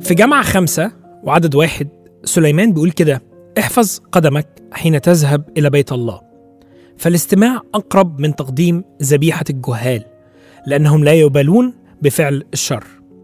في جامعة خمسة وعدد واحد سليمان بيقول كده احفظ قدمك حين تذهب إلى بيت الله فالاستماع أقرب من تقديم ذبيحة الجهال لأنهم لا يبالون بفعل الشر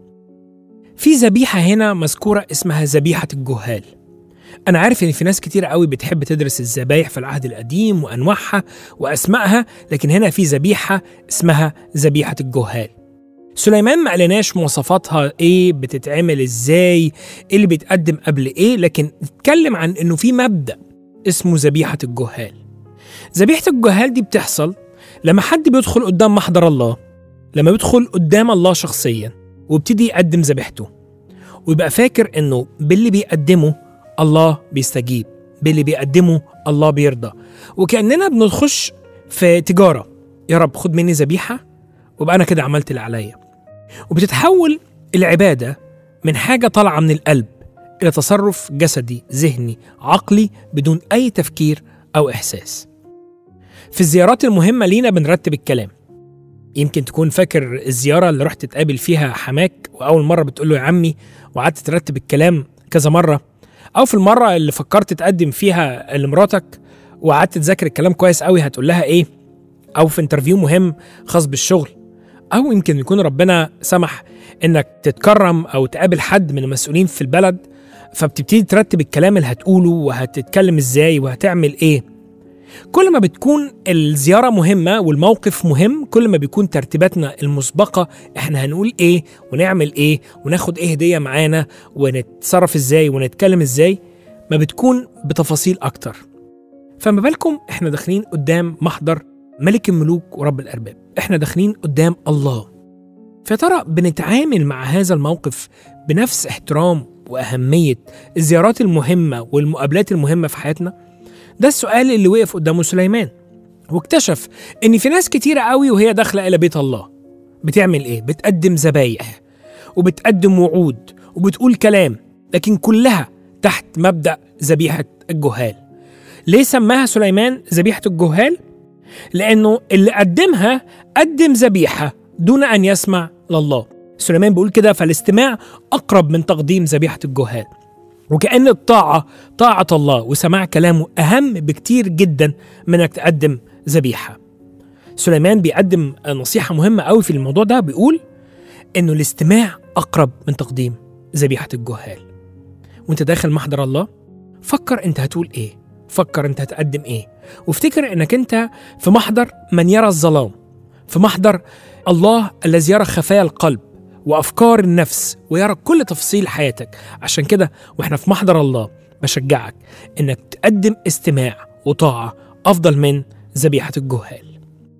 في ذبيحة هنا مذكورة اسمها ذبيحة الجهال أنا عارف إن في ناس كتير قوي بتحب تدرس الذبايح في العهد القديم وأنواعها وأسمائها لكن هنا في ذبيحة اسمها ذبيحة الجهال سليمان ما قالناش مواصفاتها ايه بتتعمل ازاي ايه اللي بيتقدم قبل ايه لكن اتكلم عن انه في مبدا اسمه ذبيحه الجهال ذبيحه الجهال دي بتحصل لما حد بيدخل قدام محضر الله لما بيدخل قدام الله شخصيا ويبتدي يقدم ذبيحته ويبقى فاكر انه باللي بيقدمه الله بيستجيب باللي بيقدمه الله بيرضى وكاننا بنخش في تجاره يا رب خد مني ذبيحه وابقى انا كده عملت اللي عليا وبتتحول العباده من حاجه طالعه من القلب الى تصرف جسدي ذهني عقلي بدون اي تفكير او احساس في الزيارات المهمه لينا بنرتب الكلام يمكن تكون فاكر الزياره اللي رحت تقابل فيها حماك واول مره بتقول له يا عمي وقعدت ترتب الكلام كذا مره او في المره اللي فكرت تقدم فيها لمراتك وقعدت تذاكر الكلام كويس قوي هتقول لها ايه او في انترفيو مهم خاص بالشغل او يمكن يكون ربنا سمح انك تتكرم او تقابل حد من المسؤولين في البلد فبتبتدي ترتب الكلام اللي هتقوله وهتتكلم ازاي وهتعمل ايه كل ما بتكون الزيارة مهمة والموقف مهم كل ما بيكون ترتيباتنا المسبقة احنا هنقول ايه ونعمل ايه وناخد ايه هدية معانا ونتصرف ازاي ونتكلم ازاي ما بتكون بتفاصيل اكتر فما بالكم احنا داخلين قدام محضر ملك الملوك ورب الارباب احنا داخلين قدام الله فيا ترى بنتعامل مع هذا الموقف بنفس احترام واهميه الزيارات المهمه والمقابلات المهمه في حياتنا ده السؤال اللي وقف قدامه سليمان واكتشف ان في ناس كتيره قوي وهي داخله الى بيت الله بتعمل ايه بتقدم ذبايح وبتقدم وعود وبتقول كلام لكن كلها تحت مبدا ذبيحه الجهال ليه سماها سليمان ذبيحه الجهال لانه اللي قدمها قدم ذبيحه دون ان يسمع لله سليمان بيقول كده فالاستماع اقرب من تقديم ذبيحه الجهال وكأن الطاعة طاعة الله وسماع كلامه أهم بكتير جدا من إنك تقدم ذبيحة. سليمان بيقدم نصيحة مهمة قوي في الموضوع ده بيقول إنه الاستماع أقرب من تقديم ذبيحة الجهال. وأنت داخل محضر الله فكر أنت هتقول إيه؟ فكر أنت هتقدم إيه؟ وافتكر إنك أنت في محضر من يرى الظلام، في محضر الله الذي يرى خفايا القلب وافكار النفس ويرى كل تفاصيل حياتك عشان كده واحنا في محضر الله بشجعك انك تقدم استماع وطاعه افضل من ذبيحه الجهال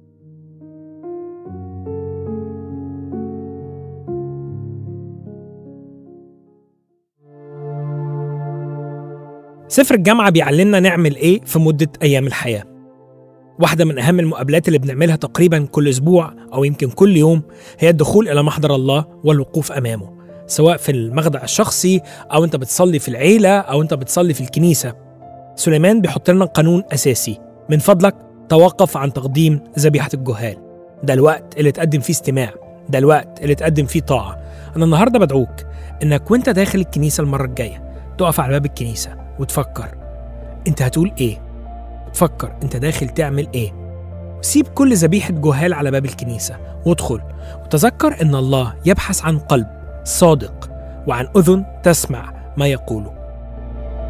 سفر الجامعة بيعلمنا نعمل إيه في مدة أيام الحياة واحدة من أهم المقابلات اللي بنعملها تقريبا كل أسبوع أو يمكن كل يوم هي الدخول إلى محضر الله والوقوف أمامه سواء في المخدع الشخصي أو أنت بتصلي في العيلة أو أنت بتصلي في الكنيسة سليمان بيحط لنا قانون أساسي من فضلك توقف عن تقديم ذبيحة الجهال ده الوقت اللي تقدم فيه استماع ده الوقت اللي تقدم فيه طاعة أنا النهاردة بدعوك إنك وأنت داخل الكنيسة المرة الجاية تقف على باب الكنيسة وتفكر أنت هتقول إيه فكر انت داخل تعمل ايه سيب كل ذبيحة جهال على باب الكنيسة وادخل وتذكر ان الله يبحث عن قلب صادق وعن اذن تسمع ما يقوله